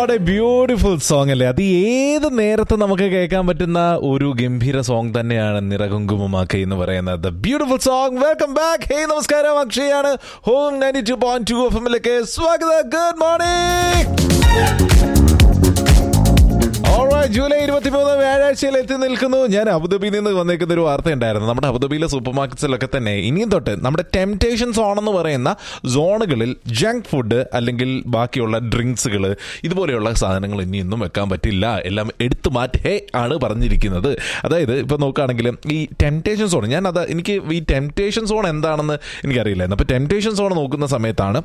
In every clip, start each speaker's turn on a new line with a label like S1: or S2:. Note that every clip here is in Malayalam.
S1: വാട്ട് എ ബ്യൂട്ടിഫുൾ സോങ് അല്ലേ അത് ഏത് നേരത്ത് നമുക്ക് കേൾക്കാൻ പറ്റുന്ന ഒരു ഗംഭീര സോങ് തന്നെയാണ് നിറകുങ്കുമമാക്ക എന്ന് പറയുന്നത് beautiful song welcome back hey നമസ്കാരം അക്ഷയാണ് home ninety two point two F എമ്മിലേക്ക് സ്വാഗതം ഗുഡ് മോർണിംഗ് ജൂലൈ ഇരുപത്തിമൂന്ന് വ്യാഴാഴ്ചയിൽ എത്തി നിൽക്കുന്നു ഞാൻ അബുദാബിയിൽ നിന്ന് വന്നേക്കുന്ന ഒരു വാർത്ത ഉണ്ടായിരുന്നു നമ്മുടെ അബുദാബിയിലെ സൂപ്പർ മാർക്കറ്റ്സിലൊക്കെ തന്നെ ഇനിയും തൊട്ട് നമ്മുടെ ടെംപ്റ്റേഷൻ സോൺ എന്ന് പറയുന്ന സോണുകളിൽ ജങ്ക് ഫുഡ് അല്ലെങ്കിൽ ബാക്കിയുള്ള ഡ്രിങ്ക്സുകൾ ഇതുപോലെയുള്ള സാധനങ്ങൾ ഇനിയൊന്നും വെക്കാൻ പറ്റില്ല എല്ലാം എടുത്തു മാറ്റേ ആണ് പറഞ്ഞിരിക്കുന്നത് അതായത് ഇപ്പോൾ നോക്കുകയാണെങ്കിൽ ഈ ടെംപ്റ്റേഷൻ സോൺ ഞാൻ അത് എനിക്ക് ഈ ടെംപ്റ്റേഷൻ സോൺ എന്താണെന്ന് എനിക്കറിയില്ലായിരുന്നു അപ്പോൾ ടെംപ്റ്റേഷൻ സോൺ നോക്കുന്ന സമയത്താണ്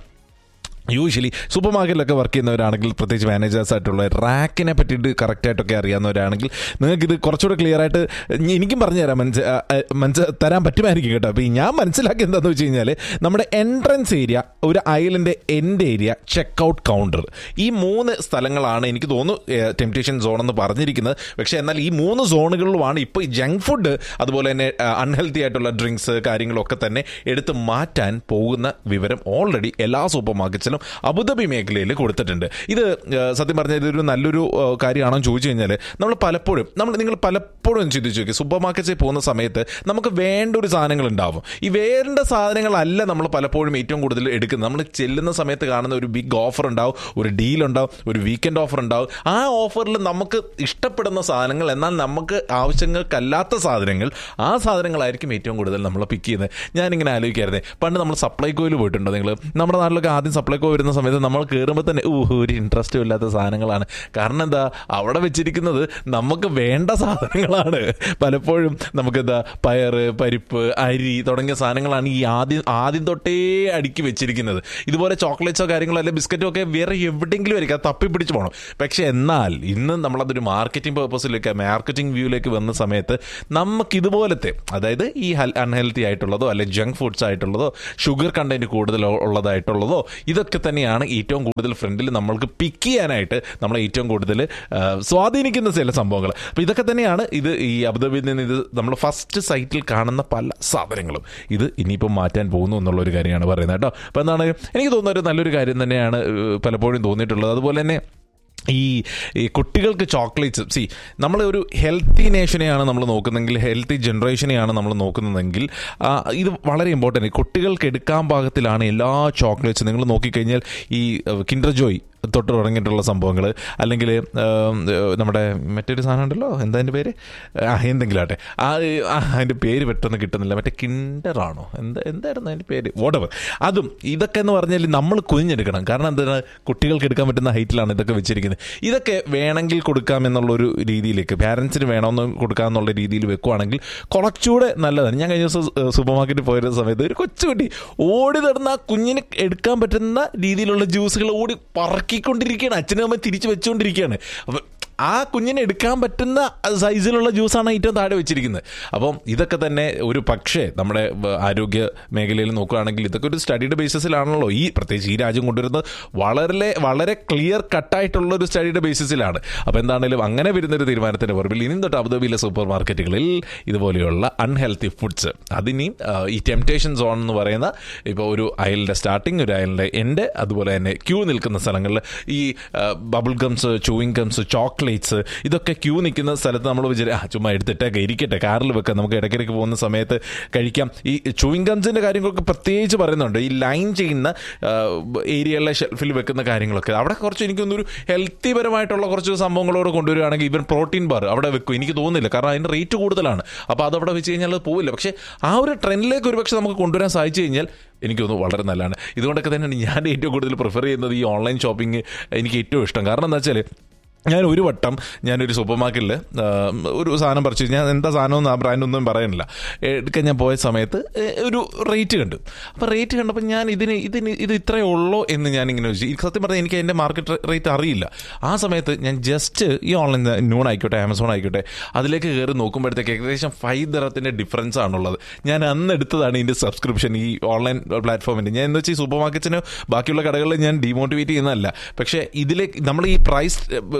S1: യൂഷ്വലി സൂപ്പർ മാർക്കറ്റിലൊക്കെ വർക്ക് ചെയ്യുന്നവരാണെങ്കിൽ പ്രത്യേകിച്ച് മാനേജേഴ്സ് ആയിട്ടുള്ള റാക്കിനെ പറ്റിയിട്ട് കറക്റ്റായിട്ടൊക്കെ അറിയാവുന്നവരാണെങ്കിൽ നിങ്ങൾക്ക് ഇത് കുറച്ചുകൂടെ ക്ലിയർ ആയിട്ട് ഇനി എനിക്കും പറഞ്ഞു തരാം മനസ്സ് മനസ്സ് തരാൻ പറ്റുമായിരിക്കും കേട്ടോ അപ്പോൾ ഈ ഞാൻ മനസ്സിലാക്കി എന്താണെന്ന് വെച്ച് കഴിഞ്ഞാൽ നമ്മുടെ എൻട്രൻസ് ഏരിയ ഒരു ഐലൻ്റെ end area check out counter ഈ മൂന്ന് സ്ഥലങ്ങളാണ് എനിക്ക് തോന്നുന്നു ടെംപ്റ്റേഷൻ സോൺ എന്ന് പറഞ്ഞിരിക്കുന്നത് പക്ഷേ എന്നാൽ ഈ മൂന്ന് സോണുകളിലുമാണ് ഇപ്പോൾ ഈ ജങ്ക് ഫുഡ് അതുപോലെ തന്നെ അൺഹെൽത്തി ആയിട്ടുള്ള ഡ്രിങ്ക്സ് കാര്യങ്ങളൊക്കെ തന്നെ എടുത്ത് മാറ്റാൻ പോകുന്ന വിവരം ഓൾറെഡി എല്ലാ സൂപ്പർ മാർക്കറ്റ്സിലും അബുദാബി മേഖലയിൽ കൊടുത്തിട്ടുണ്ട് ഇത് ആ, സത്യം പറഞ്ഞാൽ ഇതൊരു നല്ലൊരു ആ, കാര്യമാണോ എന്ന് ചോദിച്ചു കഴിഞ്ഞാൽ നമ്മൾ പലപ്പോഴും നമ്മൾ നിങ്ങൾ പലപ്പോഴും ചിന്തിച്ചു നോക്കി സൂപ്പർ മാർക്കറ്റിൽ പോകുന്ന സമയത്ത് നമുക്ക് വേണ്ട ഒരു സാധനങ്ങൾ ഉണ്ടാവും ഈ വേണ്ട സാധനങ്ങളല്ല നമ്മൾ പലപ്പോഴും ഏറ്റവും കൂടുതൽ എടുക്കുന്നത് നമ്മൾ ചെല്ലുന്ന സമയത്ത് കാണുന്ന ഒരു ബിഗ് ഓഫർ ഉണ്ടാവും ഒരു ഡീൽ ഉണ്ടാവും ഒരു വീക്കെൻഡ് ഓഫർ ഉണ്ടാവും ആ ഓഫറിൽ നമുക്ക് ഇഷ്ടപ്പെടുന്ന സാധനങ്ങൾ എന്നാൽ നമുക്ക് ആവശ്യങ്ങൾക്കല്ലാത്ത സാധനങ്ങൾ ആ സാധനങ്ങളായിരിക്കും ഏറ്റവും കൂടുതൽ നമ്മൾ പിക്ക് ചെയ്യുന്നത് ഞാനിങ്ങനെ ആലോചിക്കായിരുന്നേ പണ്ട് നമ്മൾ സപ്ലൈകോയിൽ പോയിട്ടുണ്ടോ നിങ്ങൾ നമ്മുടെ നാട്ടിലൊക്കെ ആദ്യം സപ്ലൈകോ വരുന്ന സമയത്ത് നമ്മൾ കയറുമ്പോൾ തന്നെ ഊഹ് ഒരു ഇൻട്രസ്റ്റും ഇല്ലാത്ത സാധനങ്ങളാണ് കാരണം എന്താ അവിടെ വെച്ചിരിക്കുന്നത് നമുക്ക് വേണ്ട സാധനങ്ങളാണ് പലപ്പോഴും നമുക്കെന്താ പയറ് പരിപ്പ് അരി തുടങ്ങിയ സാധനങ്ങളാണ് ഈ ആദ്യം ആദ്യം തൊട്ടേ അടുക്കി വെച്ചിരിക്കുന്നത് ഇതുപോലെ ചോക്ലേറ്റ്സോ കാര്യങ്ങളോ അല്ലെങ്കിൽ ബിസ്ക്കറ്റോ ഒക്കെ വേറെ എവിടെയെങ്കിലും ആയിരിക്കും അത് തപ്പി പിടിച്ച് പോകണം പക്ഷെ എന്നാൽ ഇന്ന് നമ്മളതൊരു മാർക്കറ്റിംഗ് പേർപ്പസിലേക്ക് മാർക്കറ്റിംഗ് വ്യൂയിലേക്ക് വന്ന സമയത്ത് നമുക്ക് ഇതുപോലത്തെ അതായത് ഈ അൺഹെൽത്തി ആയിട്ടുള്ളതോ അല്ലെങ്കിൽ ജങ്ക് ഫുഡ്സ് ആയിട്ടുള്ളതോ ഷുഗർ കണ്ടന്റ് കൂടുതൽ ഉള്ളതായിട്ടുള്ളതോ ഇതൊക്കെ തന്നെയാണ് ഏറ്റവും കൂടുതൽ ഫ്രണ്ടിൽ നമ്മൾക്ക് പിക്ക് ചെയ്യാനായിട്ട് നമ്മളെ ഏറ്റവും കൂടുതൽ ആ, സ്വാധീനിക്കുന്ന ചില സംഭവങ്ങൾ അപ്പോൾ ഇതൊക്കെ തന്നെയാണ് ഇത് ഈ അബുദാബിയിൽ നിന്ന് ഇത് നമ്മൾ ഫസ്റ്റ് സൈറ്റിൽ കാണുന്ന പല സാധനങ്ങളും ഇത് ഇനിയിപ്പോൾ മാറ്റാൻ പോകുന്നു എന്നുള്ള ഒരു കാര്യമാണ് പറയുന്നത് കേട്ടോ അപ്പോൾ എന്താണ് എനിക്ക് തോന്നുന്ന ഒരു നല്ലൊരു കാര്യം തന്നെയാണ് ഏഹ്, പലപ്പോഴും തോന്നിയിട്ടുള്ളത് അതുപോലെ തന്നെ ഈ ഈ കുട്ടികൾക്ക് ചോക്ലേറ്റ്സ് സി നമ്മൾ ഒരു ഹെൽത്തി നേഷനെയാണ് നമ്മൾ നോക്കുന്നതെങ്കിൽ ഹെൽത്തി ജനറേഷനെയാണ് നമ്മൾ നോക്കുന്നതെങ്കിൽ ആ, ഇത് വളരെ ഇമ്പോർട്ടൻറ്റ് കുട്ടികൾക്ക് എടുക്കാൻ പാകത്തിലാണ് എല്ലാ ചോക്ലേറ്റ്സും നിങ്ങൾ നോക്കിക്കഴിഞ്ഞാൽ ഈ കിൻഡർ ജോയ് തൊട്ട് തുടങ്ങിയിട്ടുള്ള സംഭവങ്ങൾ അല്ലെങ്കിൽ നമ്മുടെ മറ്റൊരു സാധനം ഉണ്ടല്ലോ എന്താ അതിൻ്റെ പേര് ആ എന്തെങ്കിലും ആട്ടെ ആ ആ, അതിൻ്റെ പേര് പെട്ടെന്ന് കിട്ടുന്നില്ല മറ്റേ കിൻഡറാണോ എന്താ എന്തായിരുന്നു അതിൻ്റെ പേര് വോട്ടവർ അതും ഇതൊക്കെ എന്ന് പറഞ്ഞാൽ നമ്മൾ കുഞ്ഞെടുക്കണം കാരണം എന്താണ് കുട്ടികൾക്ക് എടുക്കാൻ പറ്റുന്ന ഹൈറ്റിലാണ് ഇതൊക്കെ വെച്ചിരിക്കുന്നത് ഇതൊക്കെ വേണമെങ്കിൽ കൊടുക്കാം എന്നുള്ളൊരു രീതിയിലേക്ക് പാരൻസിന് വേണമെന്ന് കൊടുക്കാമെന്നുള്ള രീതിയിൽ വെക്കുവാണെങ്കിൽ കുറച്ചുകൂടെ നല്ലതാണ് ഞാൻ കഴിഞ്ഞ ദിവസം സൂപ്പർ മാർക്കറ്റിൽ പോയിരുന്ന സമയത്ത് ഒരു കൊച്ചുകുട്ടി ഓടി നടന്ന് ആ കുഞ്ഞിന് എടുക്കാൻ പറ്റുന്ന രീതിയിലുള്ള ജ്യൂസുകൾ ഓടി പറക്കിക്കൊണ്ടിരിക്കുകയാണ് അച്ഛനും അമ്മ തിരിച്ചു വെച്ചുകൊണ്ടിരിക്കുകയാണ് അപ്പം ആ കുഞ്ഞിനെ എടുക്കാൻ പറ്റുന്ന സൈസിലുള്ള ജ്യൂസാണ് ഏറ്റവും താഴെ വെച്ചിരിക്കുന്നത് അപ്പം ഇതൊക്കെ തന്നെ ഒരു പക്ഷേ നമ്മുടെ വ- ആരോഗ്യ മേഖലയിൽ നോക്കുകയാണെങ്കിൽ ഇതൊക്കെ ഒരു സ്റ്റഡിയുടെ ബേസിസിലാണല്ലോ ഈ പ്രത്യേകിച്ച് ഈ രാജ്യം കൊണ്ടുവരുന്നത് വളരെ വളരെ ക്ലിയർ കട്ടായിട്ടുള്ള ഒരു സ്റ്റഡിയുടെ ബേസിസിലാണ് അപ്പോൾ എന്താണെങ്കിലും അങ്ങനെ വരുന്നൊരു തീരുമാനത്തിൻ്റെ പുറകിൽ ഇനിയും തൊട്ട് അബുദാബിയിലെ സൂപ്പർ മാർക്കറ്റുകളിൽ ഇതുപോലെയുള്ള അൺഹെൽത്തി ഫുഡ്സ് അതിനെയും ആ, ഈ ടെംപ്റ്റേഷൻ സോൺ എന്ന് പറയുന്ന ഇപ്പോൾ ഒരു അയലിൻ്റെ സ്റ്റാർട്ടിങ് ഒരു അയലിൻ്റെ എൻഡ് അതുപോലെ തന്നെ ക്യൂ നിൽക്കുന്ന സ്ഥലങ്ങളിൽ ഈ bubble gums chewing gums chocolates ഇതൊക്കെ ക്യൂ നിൽക്കുന്ന സ്ഥലത്ത് നമ്മൾ വിചാരിക്കും ആ ചുമ്മാ എടുത്തിട്ടേക്കെ ഇരിക്കട്ടെ കാറിൽ വെക്കാം നമുക്ക് ഇടയ്ക്കിടയ്ക്ക് പോകുന്ന സമയത്ത് കഴിക്കാം ഈ ചൂയിങ് ഗംസിൻ്റെ കാര്യങ്ങളൊക്കെ പ്രത്യേകിച്ച് പറയുന്നുണ്ട് ഈ ലൈൻ ചെയ്യുന്ന ഏരിയകളിലെ ഷെൽഫിൽ വെക്കുന്ന കാര്യങ്ങളൊക്കെ അവിടെ കുറച്ച് എനിക്കൊന്നൊരു ഹെൽത്തി പരമായിട്ടുള്ള കുറച്ച് സംഭവങ്ങളോട് കൊണ്ടുവരികയാണെങ്കിൽ ഇവൻ പ്രോട്ടീൻ ബാർ അവിടെ വെക്കും എനിക്ക് തോന്നുന്നില്ല കാരണം അതിൻ്റെ റേറ്റ് കൂടുതലാണ് അപ്പോൾ അതവിടെ വെച്ച് കഴിഞ്ഞാൽ അത് പോവില്ല പക്ഷേ ആ ഒരു ട്രെൻഡിലേക്ക് ഒരുപക്ഷെ നമുക്ക് കൊണ്ടുവരാൻ സാധിച്ചു കഴിഞ്ഞാൽ എനിക്ക് തോന്നുന്നു വളരെ നല്ലതാണ് ഇതുകൊണ്ടൊക്കെ തന്നെയാണ് ഞാൻ ഏറ്റവും കൂടുതൽ പ്രിഫർ ചെയ്യുന്നത് ഈ ഓൺലൈൻ ഷോപ്പിംഗ് എനിക്ക് ഏറ്റവും ഇഷ്ടം കാരണം എന്താ വെച്ചാൽ ഞാൻ ഒരു വട്ടം ഞാനൊരു സൂപ്പർ മാർക്കറ്റിൽ ഒരു സാധനം പറിച്ചു ഞാൻ എന്താ സാധനമൊന്നും ആ ബ്രാൻഡൊന്നും പറയാനില്ല എടുക്കാൻ ഞാൻ പോയ സമയത്ത് ഏ, ഒരു റേറ്റ് കണ്ടു അപ്പോൾ റേറ്റ് കണ്ടപ്പോൾ ഞാൻ ഇതിന് ഇതിന് ഇത് ഇത്രയേ ഉള്ളൂ എന്ന് ഞാൻ ഇങ്ങനെ ചോദിച്ചു എനിക്ക് സത്യം പറഞ്ഞാൽ എനിക്ക് അതിൻ്റെ മാർക്കറ്റ് റേറ്റ് അറിയില്ല ആ സമയത്ത് ഞാൻ ജസ്റ്റ് ഈ ഓൺലൈൻ നൂൺ ആയിക്കോട്ടെ ആമസോൺ ആയിക്കോട്ടെ അതിലേക്ക് കയറി നോക്കുമ്പോഴത്തേക്ക് ഏകദേശം ഫൈവ് ദറത്തിൻ്റെ ഡിഫറൻസ് ആണുള്ളത് ഞാൻ അന്ന് എടുത്തതാണ് ഇതിൻ്റെ സബ്സ്ക്രിപ്ഷൻ ഈ ഓൺലൈൻ പ്ലാറ്റ്ഫോമിൻ്റെ ഞാൻ എന്ന് വെച്ചാൽ ഈ സൂപ്പർ മാർക്കറ്റിന് ബാക്കിയുള്ള കടകളിൽ ഞാൻ ഡിമോട്ടിവേറ്റ് ചെയ്യുന്നതല്ല പക്ഷേ ഇതിലേക്ക് നമ്മൾ ഈ പ്രൈസ്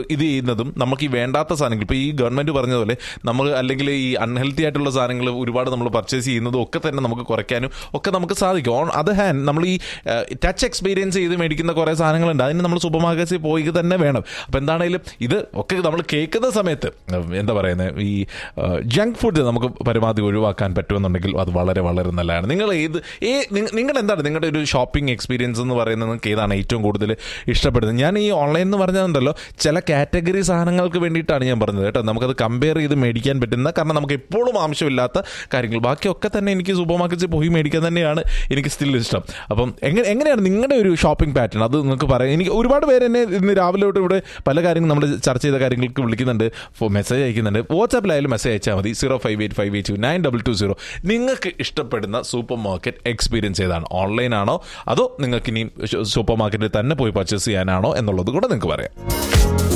S1: ഇത് ചെയ്യുന്നതും നമുക്ക് ഈ വേണ്ടാത്ത സാധനങ്ങൾ ഇപ്പോൾ ഈ ഗവൺമെന്റ് പറഞ്ഞതുപോലെ നമ്മൾ അല്ലെങ്കിൽ ഈ അൺഹെൽത്തി ആയിട്ടുള്ള സാധനങ്ങൾ ഒരുപാട് നമ്മൾ പർച്ചേസ് ചെയ്യുന്നതും ഒക്കെ തന്നെ നമുക്ക് കുറയ്ക്കാനും ഒക്കെ നമുക്ക് സാധിക്കും ഓൺ അത് ഹാൻഡ് നമ്മൾ ഈ ടച്ച് എക്സ്പീരിയൻസ് ചെയ്ത് മേടിക്കുന്ന കുറേ സാധനങ്ങളുണ്ട് അതിന് നമ്മൾ സൂപ്പർ മാർക്കറ്റിൽ പോയി തന്നെ വേണം അപ്പോൾ എന്താണെങ്കിലും ഇത് ഒക്കെ നമ്മൾ കേൾക്കുന്ന സമയത്ത് ഏഹ്, എന്താ പറയുന്നത് ഈ ജങ്ക് ഫുഡ് നമുക്ക് പരമാവധി ഒഴിവാക്കാൻ പറ്റുമെന്നുണ്ടെങ്കിൽ അത് വളരെ വളരെ നല്ലതാണ് നിങ്ങൾ ഏത് ഏ നിങ്ങൾ എന്താണ് നിങ്ങളുടെ ഒരു ഷോപ്പിംഗ് എക്സ്പീരിയൻസ് എന്ന് പറയുന്നത് നിങ്ങൾക്ക് ഏതാണ് ഏറ്റവും കൂടുതൽ ഇഷ്ടപ്പെടുന്നത് ഞാൻ ഈ ഓൺലൈൻ എന്ന് പറഞ്ഞതുണ്ടല്ലോ ചില കാറ്റഗറി സാധനങ്ങൾക്ക് വേണ്ടിയിട്ടാണ് ഞാൻ പറഞ്ഞത് കേട്ടോ നമുക്കത് കമ്പയർ ചെയ്ത് മേടിക്കാൻ പറ്റുന്ന കാരണം നമുക്ക് എപ്പോഴും ആവശ്യമില്ലാത്ത കാര്യങ്ങൾ ബാക്കിയൊക്കെ തന്നെ എനിക്ക് സൂപ്പർ മാർക്കറ്റിൽ പോയി മേടിക്കാൻ തന്നെയാണ് എനിക്ക് സ്റ്റിൽ ഇഷ്ടം അപ്പം എങ്ങനെ എങ്ങനെയാണ് നിങ്ങളുടെ ഒരു ഷോപ്പിംഗ് പാറ്റേൺ അത് നിങ്ങൾക്ക് പറയാം എനിക്ക് ഒരുപാട് പേര് എന്നെ ഇന്ന് രാവിലെ തൊട്ട് ഇവിടെ പല കാര്യങ്ങളും നമ്മൾ ചർച്ച ചെയ്ത കാര്യങ്ങൾക്ക് വിളിക്കുന്നുണ്ട് മെസ്സേജ് അയക്കുന്നുണ്ട് വാട്സാപ്പിലായാലും മെസ്സേജ് അയച്ചാൽ മതി zero five eight five eight two nine double two zero നിങ്ങൾക്ക് ഇഷ്ടപ്പെടുന്ന സൂപ്പർ മാർക്കറ്റ് എക്സ്പീരിയൻസ് ഏതാണ് ഓൺലൈൻ ആണോ അതോ നിങ്ങൾക്ക് ഇനി സൂപ്പർ മാർക്കറ്റിൽ തന്നെ പോയി പർച്ചേസ് ചെയ്യാനാണോ എന്നുള്ളത് കൂടെ നിങ്ങൾക്ക് പറയാം